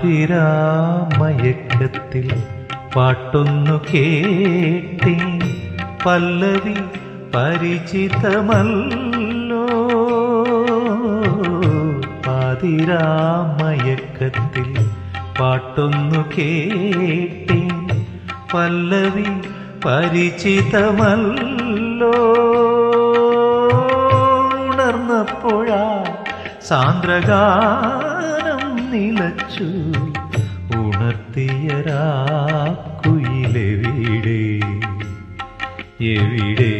പാതിരാമയക്കത്തിൽ പാട്ടൊന്നു കേട്ടേ പല്ലവി പരിചിതമല്ലോ പാതിരാമയക്കത്തിൽ പാട്ടൊന്നു കേട്ടേ പല്ലവി പരിചിതമല്ലോ ഉണർന്നപ്പോഴാ സാന്ദ്രഗാനം നിലച്ചു ഉണർത്തിയരാക്കുയിലെവിടെ എവിടെ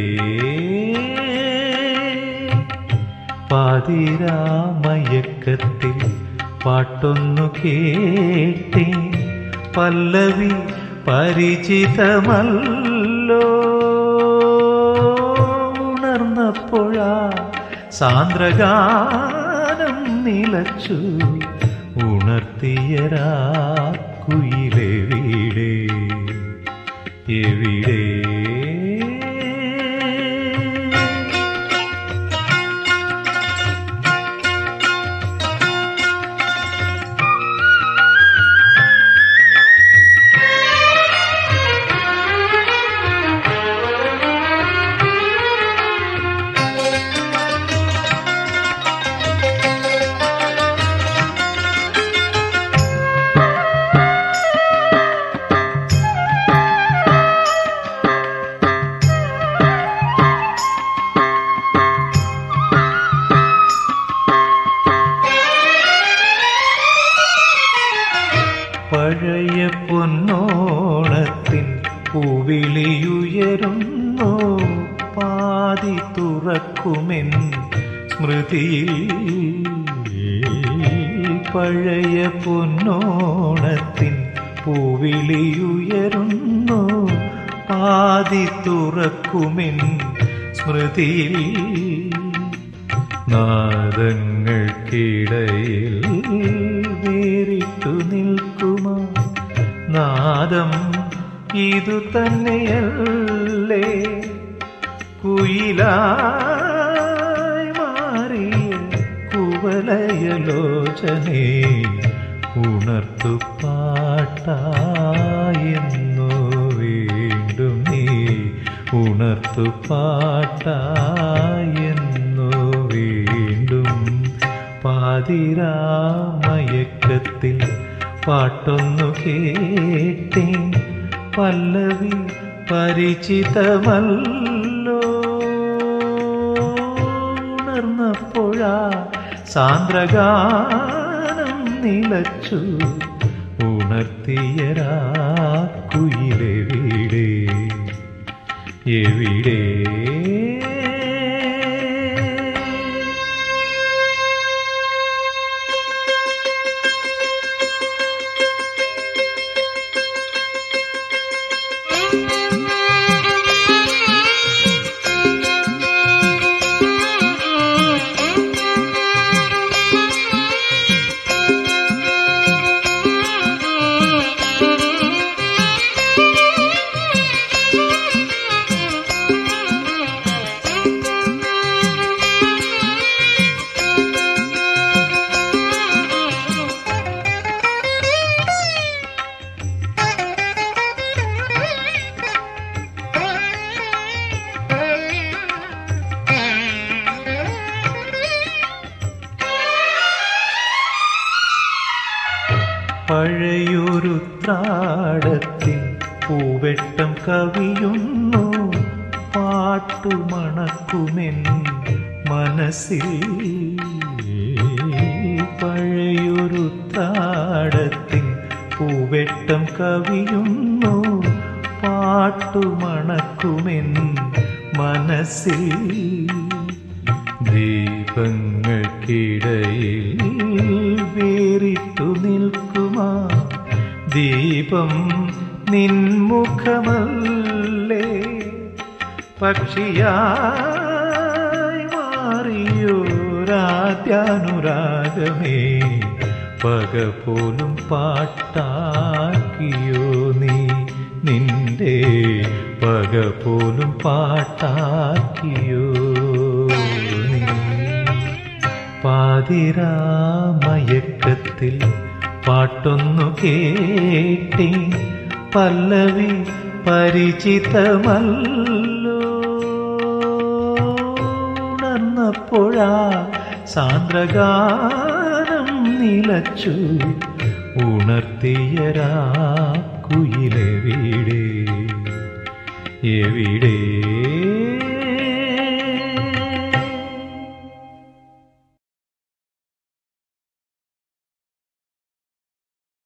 പാതിരാമയക്കത്തിൽ പാട്ടൊന്നു കേട്ടേ പല്ലവി പരിചിതമല്ലോ ഉണർന്നപ്പോഴാ സാന്ദ്രഗാനം നിലച്ചു ഉണർത്തിയരാക്കുയിലെവിടെ എവിടെ പഴയ പൊന്നോണത്തിൻ പൂവിളിയുയരുന്നു പാതി തുറക്കുമെൻ സ്മൃതിയിൽ പഴയ പൊന്നോണത്തിൻ പൂവിളിയുയരുന്നു പാതി തുറക്കുമെൻ സ്മൃതിയിൽ നാദങ്ങൾക്കിടയിൽ വേറിട്ടു നിൽക്കുമാ നാദം ഇതു തന്നെയല്ലേ കുയിലായി മാറിയ കുവലയലോചനെ ഉണർത്തു പാട്ടായെന്നു വീണ്ടും നീ ഉണർത്തു പാട്ടായെന്നു വീണ്ടും പാതിരാമയക്കത്തിൽ പാട്ടൊന്നു കേട്ടേ പല്ലവി പരിചിതമല്ലോ ഉണർന്നപ്പോഴാ സാന്ദ്രഗാനം നിലച്ചു ഉണർത്തിയരാക്കുയിലെവിടെ എവിടെ പഴയൊരു ത്രാടത്തിൽ പൂവെട്ടം കവിയുന്നു പാട്ടുമണക്കുമെൻ മനസ്സിൽ പഴയൊരു ത്രാടത്തിൽ പൂവെട്ടം കവിയുന്നു പാട്ടുമണക്കുമെൻ മനസ്സിൽ ദീപങ്ങൾക്കിടയിൽ വേറിട്ടു നിൽക്കുമാ ദീപം നിൻമുഖമല്ലേ പക്ഷിയായി മാറിയോരാദ്യാനുരാഗമേ പക പോലും പാട്ടാക്കിയോ നീ നിന്റെ പക പോലും പാട്ടാക്കിയോ നീ പാതിരാമയക്കത്തിൽ പാട്ടൊന്നു കേട്ടി പല്ലവി പരിചിതമല്ലോ ഉണർന്നപ്പോഴാ സാന്ദ്രഗാനം നിലച്ചു ഉണർത്തിയരാ കുയിലെവിടെ എവിടെ